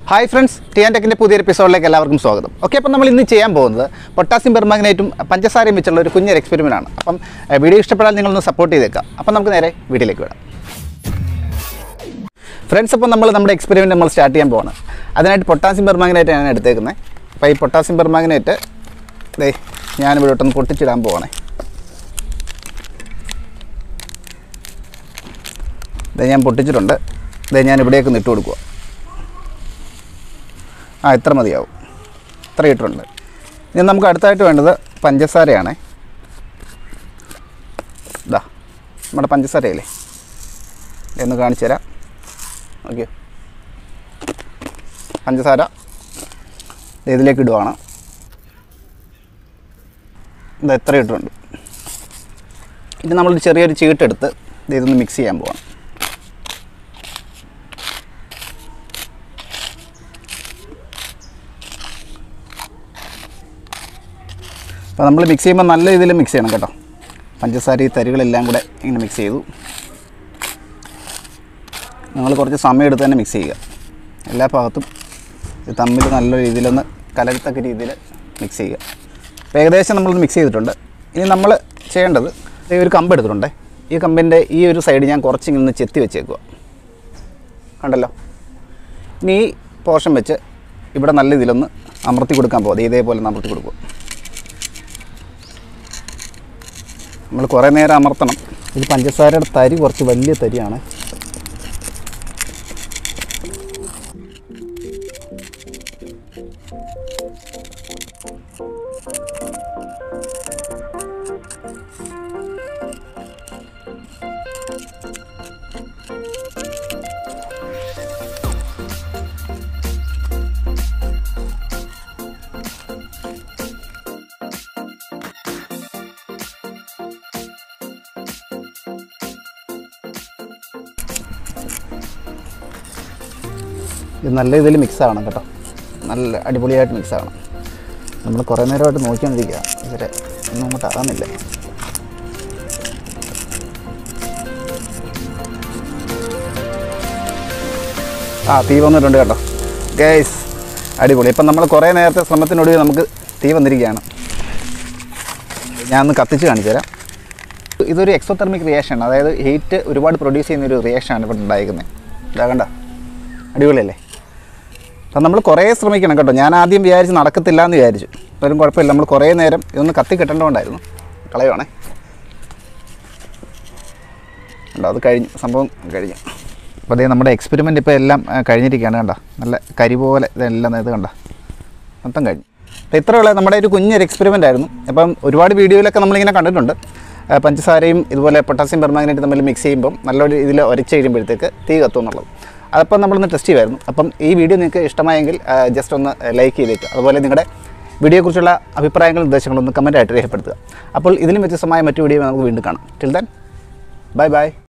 hi friends ടി ആൻ ടെക്കിൻ്റെ പുതിയൊരു എപ്പിസോഡിലേക്ക് എല്ലാവർക്കും സ്വാഗതം ഓക്കെ അപ്പം നമ്മൾ ഇന്ന് ചെയ്യാൻ പോകുന്നത് പൊട്ടാസ്യം പെർമാഗ്നേറ്റും പഞ്ചസാരയും വെച്ചുള്ള ഒരു കുഞ്ഞൊരു എക്സ്പെരിമെൻ്റ് ആണ് അപ്പം ഏഹ്, വീഡിയോ ഇഷ്ടപ്പെടാൻ നിങ്ങളൊന്ന് സപ്പോർട്ട് ചെയ്തേക്കാം അപ്പം നമുക്ക് നേരെ വീഡിയോയിലേക്ക് വിടാം ഫ്രണ്ട്സ് അപ്പോൾ നമ്മൾ നമ്മുടെ എക്സ്പെരിമെൻറ്റ് നമ്മൾ സ്റ്റാർട്ട് ചെയ്യാൻ പോവാണ് അതിനായിട്ട് പൊട്ടാസ്യം പെർമാഗ്നേറ്റ് ആണ് എടുത്തേക്കുന്നത് അപ്പോൾ ഈ പൊട്ടാസ്യം പെർമാഗ്നേറ്റ് ദേ ഞാനിവിടെ ഇട്ടൊന്ന് പൊട്ടിച്ചിടാൻ പോവാണേ ഇത് ഞാൻ പൊട്ടിച്ചിട്ടുണ്ട് ഇത് ഞാൻ ഇവിടേക്ക് ഒന്ന് ഇട്ട് കൊടുക്കുക ആ ഇത്ര മതിയാവും ഇത്ര ഇട്ടിട്ടുണ്ട് ഇനി നമുക്ക് അടുത്തായിട്ട് വേണ്ടത് പഞ്ചസാരയാണ് ഇതാ നമ്മുടെ പഞ്ചസാരയില്ലേ എന്ന് കാണിച്ചു തരാം ഓക്കെ പഞ്ചസാര ദേ ഇതിലേക്ക് ഇടുവാണ് ഇത് എത്ര ഇട്ടിട്ടുണ്ട് ഇത് നമ്മളൊരു ചെറിയൊരു ചീട്ടെടുത്ത് ഇത് ഇതൊന്ന് മിക്സ് ചെയ്യാൻ പോവാണ് അപ്പോൾ നമ്മൾ മിക്സ് ചെയ്യുമ്പോൾ നല്ല രീതിയിൽ മിക്സ് ചെയ്യണം കേട്ടോ പഞ്ചസാര ഈ തരികളെല്ലാം കൂടെ ഇങ്ങനെ മിക്സ് ചെയ്തു നിങ്ങൾ കുറച്ച് സമയം എടുത്ത് തന്നെ മിക്സ് ചെയ്യുക എല്ലാ ഭാഗത്തും ഇത് തമ്മിൽ നല്ല രീതിയിലൊന്ന് കലരത്തക്ക രീതിയിൽ മിക്സ് ചെയ്യുക അപ്പോൾ ഏകദേശം നമ്മളൊന്ന് മിക്സ് ചെയ്തിട്ടുണ്ട് ഇനി നമ്മൾ ചെയ്യേണ്ടത് ഈ ഒരു കമ്പ് എടുത്തിട്ടുണ്ട് ഈ കമ്പിൻ്റെ ഈ ഒരു സൈഡ് ഞാൻ കുറച്ചിങ്ങനെ ഒന്ന് ചെത്തി വെച്ചേക്കുക കണ്ടല്ലോ ഇനി ഈ പോർഷൻ വെച്ച് ഇവിടെ നല്ല ഇതിലൊന്ന് അമർത്തി കൊടുക്കാൻ പോകും ഇതേപോലെ ഒന്ന് അമർത്തി കൊടുക്കുക നമ്മൾ കുറേ നേരം അമർത്തണം ഇത് പഞ്ചസാരയുടെ തരി കുറച്ച് വലിയ തരിയാണ് ഇത് നല്ല ഇതിൽ മിക്സ് ആവണം കേട്ടോ നല്ല അടിപൊളിയായിട്ട് മിക്സ് ആവണം നമ്മൾ കുറേ നേരമായിട്ട് നോക്കിക്കൊണ്ടിരിക്കുക ഇവരെ ഒന്നും അങ്ങോട്ട് ആകുന്നില്ല ആ തീ വന്നിട്ടുണ്ട് കേട്ടോ ഗൈസ് അടിപൊളി ഇപ്പം നമ്മൾ കുറേ നേരത്തെ ശ്രമത്തിനൊടുവിൽ നമുക്ക് തീ വന്നിരിക്കുകയാണ് ഞാൻ ഒന്ന് കത്തിച്ച് കാണിച്ചു തരാം ഇതൊരു എക്സോതെർമിക് റിയാക്ഷൻ അതായത് ഹീറ്റ് ഒരുപാട് പ്രൊഡ്യൂസ് ചെയ്യുന്ന ഒരു റിയാക്ഷനാണ് ഇവിടെ ഉണ്ടായിരിക്കുന്നത് ഇതാ കണ്ട അടിപൊളിയല്ലേ അപ്പം നമ്മൾ കുറേ ശ്രമിക്കണം കേട്ടോ ഞാൻ ആദ്യം വിചാരിച്ച് നടക്കത്തില്ല എന്ന് വിചാരിച്ചു എന്നാലും കുഴപ്പമില്ല നമ്മൾ കുറേ നേരം ഇതൊന്ന് കത്തി കിട്ടേണ്ടതുകൊണ്ടായിരുന്നു കളയുവാണേ ഉണ്ടോ അത് കഴിഞ്ഞു സംഭവം കഴിഞ്ഞു അപ്പോൾ അതേ നമ്മുടെ എക്സ്പെരിമെൻ്റ് ഇപ്പോൾ എല്ലാം ആ, കഴിഞ്ഞിരിക്കുകയാണ് കണ്ടോ നല്ല കരി പോലെ ഇതെല്ലാം ഇത് കണ്ട മൊത്തം കഴിഞ്ഞു അപ്പോൾ ഇത്രയുള്ള നമ്മുടെ ഒരു കുഞ്ഞൊരു എക്സ്പെരിമെൻ്റ് ആയിരുന്നു അപ്പം ഒരുപാട് വീഡിയോയിലൊക്കെ നമ്മളിങ്ങനെ കണ്ടിട്ടുണ്ട് ആ, പഞ്ചസാരയും ഇതുപോലെ പൊട്ടാസ്യം പെർമാഗ്നേറ്റ് തമ്മിൽ മിക്സ് ചെയ്യുമ്പം നല്ലൊരു ഇതിൽ ഉരച്ച് കഴിയുമ്പോഴത്തേക്ക് തീ കത്തും എന്നുള്ളത് അതപ്പം നമ്മളൊന്ന് ടെസ്റ്റ് ചെയ്യുമായിരുന്നു അപ്പം ഈ വീഡിയോ നിങ്ങൾക്ക് ഇഷ്ടമായെങ്കിൽ ജസ്റ്റ് ഒന്ന് ലൈക്ക് ചെയ്തേക്കുക അതുപോലെ നിങ്ങളുടെ വീഡിയോയെക്കുറിച്ചുള്ള അഭിപ്രായങ്ങളും നിർദ്ദേശങ്ങളും ഒന്ന് കമൻറ്റായിട്ട് രേഖപ്പെടുത്തുക അപ്പോൾ ഇതിലും വ്യത്യസ്തമായ മറ്റു വീഡിയോ നമുക്ക് വീണ്ടും കാണാം ടിൽ ദൻ ബൈ ബൈ